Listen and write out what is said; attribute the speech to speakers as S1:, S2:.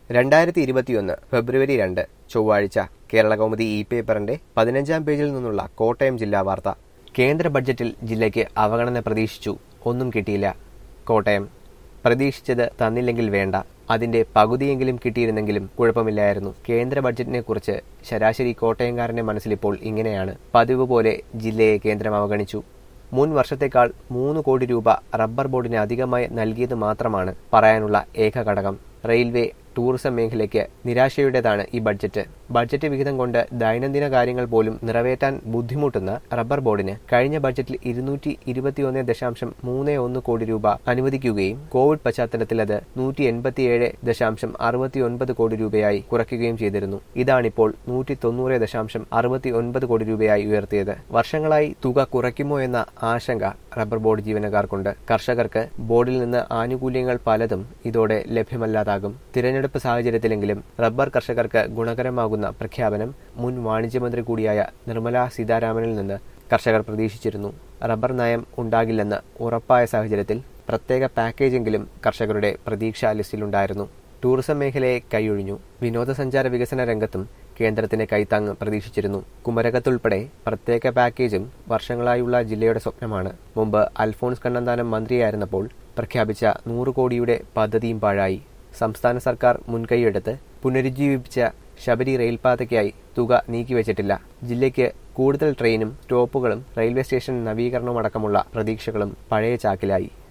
S1: രണ്ടായിരത്തി ഇരുപത്തിയൊന്ന് ഫെബ്രുവരി രണ്ട് ചൊവ്വാഴ്ച കേരള കൗമുദി ഇ പേപ്പറിന്റെ പതിനഞ്ചാം പേജിൽ നിന്നുള്ള കോട്ടയം ജില്ലാ വാർത്ത കേന്ദ്ര ബഡ്ജറ്റിൽ ജില്ലയ്ക്ക് അവഗണന പ്രതീക്ഷിച്ചു ഒന്നും കിട്ടിയില്ല കോട്ടയം പ്രതീക്ഷിച്ചത് തന്നില്ലെങ്കിൽ വേണ്ട അതിന്റെ പകുതിയെങ്കിലും കിട്ടിയിരുന്നെങ്കിലും കുഴപ്പമില്ലായിരുന്നു കേന്ദ്ര ബഡ്ജറ്റിനെ കുറിച്ച് ശരാശരി കോട്ടയംകാരന്റെ മനസ്സിലിപ്പോൾ ഇങ്ങനെയാണ് പതിവ് പോലെ ജില്ലയെ കേന്ദ്രം അവഗണിച്ചു മുൻ വർഷത്തേക്കാൾ മൂന്ന് കോടി രൂപ റബ്ബർ ബോർഡിന് അധികമായി നൽകിയത് മാത്രമാണ് പറയാനുള്ള ഏക ഘടകം റെയിൽവേ ടൂറിസം മേഖലയ്ക്ക് നിരാശയുടേതാണ് ഈ ബഡ്ജറ്റ് ബഡ്ജറ്റ് വിഹിതം കൊണ്ട് ദൈനംദിന കാര്യങ്ങൾ പോലും നിറവേറ്റാൻ ബുദ്ധിമുട്ടുന്ന റബ്ബർ ബോർഡിന് കഴിഞ്ഞ ബഡ്ജറ്റിൽ ഇരുന്നൂറ്റി ഇരുപത്തിയൊന്ന് ദശാംശം മൂന്ന് ഒന്ന് കോടി രൂപ അനുവദിക്കുകയും കോവിഡ് പശ്ചാത്തലത്തിൽ അത് നൂറ്റി എൺപത്തിയേഴ് ദശാംശം അറുപത്തി ഒൻപത് കോടി രൂപയായി കുറയ്ക്കുകയും ചെയ്തിരുന്നു ഇതാണിപ്പോൾ നൂറ്റി തൊണ്ണൂറ് ദശാംശം അറുപത്തി ഒൻപത് കോടി രൂപയായി ഉയർത്തിയത് വർഷങ്ങളായി തുക കുറയ്ക്കുമോ എന്ന ആശങ്ക റബ്ബർ ബോർഡ് ജീവനക്കാർക്കുണ്ട് കർഷകർക്ക് ബോർഡിൽ നിന്ന് ആനുകൂല്യങ്ങൾ പലതും ഇതോടെ ലഭ്യമല്ലാതാകും തിരഞ്ഞെടുപ്പ് സാഹചര്യത്തിലെങ്കിലും റബ്ബർ കർഷകർക്ക് ഗുണകരമാകുന്ന പ്രഖ്യാപനം മുൻ വാണിജ്യമന്ത്രി കൂടിയായ നിർമ്മല സീതാരാമനിൽ നിന്ന് കർഷകർ പ്രതീക്ഷിച്ചിരുന്നു റബ്ബർ നയം ഉണ്ടാകില്ലെന്ന് ഉറപ്പായ സാഹചര്യത്തിൽ പ്രത്യേക പാക്കേജെങ്കിലും കർഷകരുടെ പ്രതീക്ഷാ ലിസ്റ്റിലുണ്ടായിരുന്നു ടൂറിസം മേഖലയെ കൈയൊഴിഞ്ഞു വിനോദസഞ്ചാര വികസന രംഗത്തും കേന്ദ്രത്തിന് കൈത്താങ് പ്രതീക്ഷിച്ചിരുന്നു കുമരകത്തുൾപ്പെടെ പ്രത്യേക പാക്കേജും വർഷങ്ങളായുള്ള ജില്ലയുടെ സ്വപ്നമാണ് മുമ്പ് അൽഫോൺസ് കണ്ണന്താനം മന്ത്രിയായിരുന്നപ്പോൾ പ്രഖ്യാപിച്ച നൂറ് കോടിയുടെ പദ്ധതിയും പാഴായി സംസ്ഥാന സർക്കാർ മുൻകൈയെടുത്ത് പുനരുജ്ജീവിപ്പിച്ച ശബരി റെയിൽപാതയ്ക്കായി തുക നീക്കിവച്ചിട്ടില്ല ജില്ലയ്ക്ക് കൂടുതൽ ട്രെയിനും സ്റ്റോപ്പുകളും റെയിൽവേ സ്റ്റേഷൻ നവീകരണവും അടക്കമുള്ള പ്രതീക്ഷകളും പഴയ ചാക്കിലായി